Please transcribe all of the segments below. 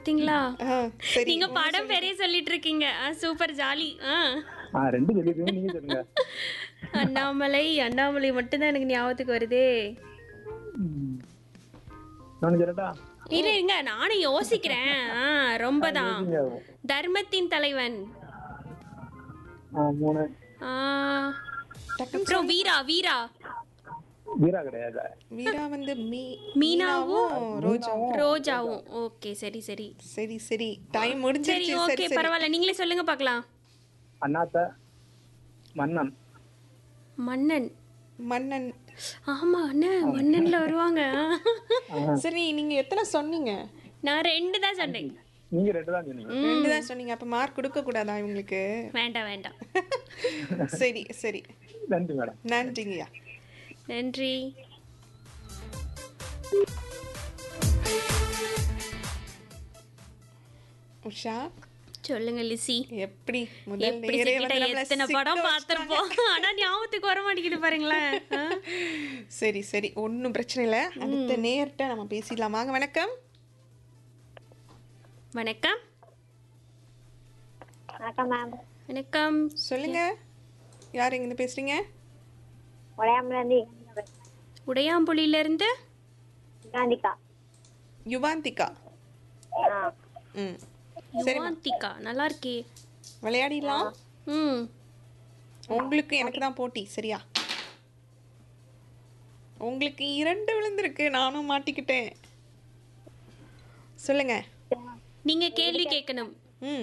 பாத்தீங்களா ஆ, சரி நீங்க படம் பேரே சொல்லிட்டு இருக்கீங்க சூப்பர் ஜாலி ஆ ஆ ரெண்டு சொல்லிருக்கீங்க நீங்க சொல்லுங்க அண்ணாமலை அண்ணாமலை மட்டும்தான் எனக்கு ஞாபகத்துக்கு வருதே நான் சொல்லட்டா இல்ல இருங்க நானும் யோசிக்கிறேன் ஆ, ரொம்பதான் நீங்க தர்மத்தின் தலைவன் ஆ, மூணு ஆ, டக்குன்னு அப்புறம் வீரா வீரா வீரா கிடையாது வீரா வந்து மீ மீனாவும் ரோஜாவும் ரோஜாவும் ஓகே சரி சரி சரி சரி டைம் சரி முடிஞ்சிருச்சு ஓகே சரி சரி பரவாயில்ல நீங்களே சொல்லுங்க பார்க்கலாம் அண்ணாத்த மன்னன் மன்னன் மன்னன் ஆமா அண்ணன் மன்னன்ல வருவாங்க சரி நீங்க எத்தனை சொன்னீங்க நான் ரெண்டு தான் சொன்னேன் நீங்க ரெண்டு தான் சொன்னீங்க ரெண்டு தான் சொன்னீங்க அப்ப மார்க் கொடுக்க கூடாதா இவங்களுக்கு வேண்டாம் வேண்டாம் சரி சரி நன்றி மேடம் நன்றிங்கய்யா நன்றி உஷா சொல்லுங்க லிசி எப்படி முதல் எப்படி நேரே சிக்கிட்ட வந்து நம்மள எத்தனை சிக்க படம் வச்சுட்டாங்க. பார்த்திருப்போம் ஆனா ஞாபகத்துக்கு வர மாட்டேங்குது பாருங்களேன் ஆ? சரி சரி ஒன்றும் பிரச்சனை இல்லை அடுத்த நேர்கிட்ட நம்ம பேசிடலாம் வாங்க வணக்கம் வணக்கம் வணக்கம் மேம் வணக்கம் சொல்லுங்க யார் இருந்து பேசுறீங்க உடையாமலேருந்து உடையாம்புலியில இருந்து காந்திகா யுவாந்திகா ஆ ம் யுவாந்திகா நல்லா இருக்கே விளையாடிடலாம் ம் உங்களுக்கு எனக்கு தான் போட்டி சரியா உங்களுக்கு இரண்டு விழுந்திருக்கு நானும் மாட்டிக்கிட்டேன் சொல்லுங்க நீங்க கேள்வி கேட்கணும் ம்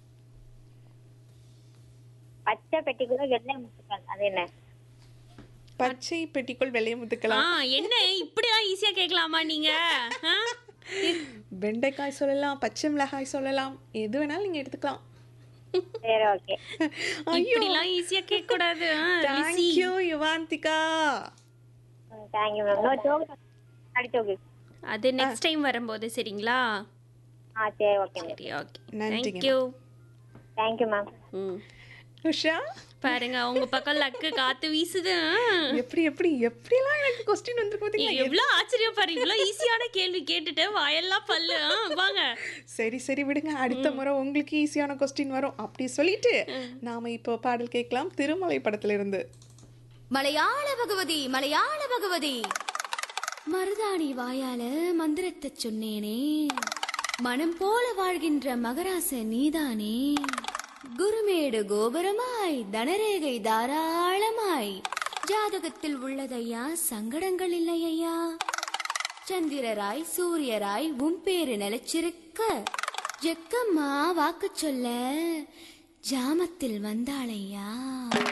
பச்சை பெட்டிக்குள்ள வெள்ளை முத்துக்கள் அது என்ன பச்சை பெட்டிக்குள் வெள்ளை ஆ முத்துக்கலாம் என்ன இப்படிலாம் ஈஸியா கேட்கலாமா நீங்க ஆ? வெண்டைக்காய் சொல்லலாம் பச்சை மிளகாய் சொல்லலாம் எது வேணாலும் நீங்க எடுத்துக்கலாம் சரி ஓகே இப்படிலாம் ஈஸியா கேட்க கூடாது ஆ, Lizzy. Thank you Yuvanthika thank you ma'am இன்னொரு ஜோக் அடி ஜோக்கு அது நெக்ஸ்ட் டைம் வரும்போது சரிங்களா ஆ சரி ஓகே மேம் சரி ஓகே நன்றிங்க. தேங்க்யூ தேங்க்யூ மேம் ம் உஷா பாருங்க உங்க பக்கம் லக்கு காத்து வீசுது ஆ. எப்படி எப்படி எப்படிலாம் எனக்கு கொஸ்டின் வந்திருக்கு பாத்தீங்களா எவ்வளவு ஆச்சரியம் பாரு இவ்வளவு ஈஸியான கேள்வி கேட்டுட்டு வாயெல்லாம் பல்லு ஆ, வாங்க சரி சரி விடுங்க அடுத்த முறை உங்களுக்கு ஈஸியான கொஸ்டின் வரும் அப்படி சொல்லிட்டு நாம இப்போ பாடல் கேட்கலாம் திருமலை படத்துல இருந்து மலையாள பகவதி மலையாள பகவதி மருதாணி வாயால மந்திரத்தை சொன்னேனே மனம் போல வாழ்கின்ற மகராச நீதானே குருமேடு கோபுரமாய் தனரேகை தாராளமாய் ஜாதகத்தில் உள்ளதையா சங்கடங்கள் இல்லையா சந்திரராய் சூரியராய் உன் பேரு நிலைச்சிருக்க ஜெக்கம்மா வாக்கு சொல்ல ஜாமத்தில் வந்தாளையா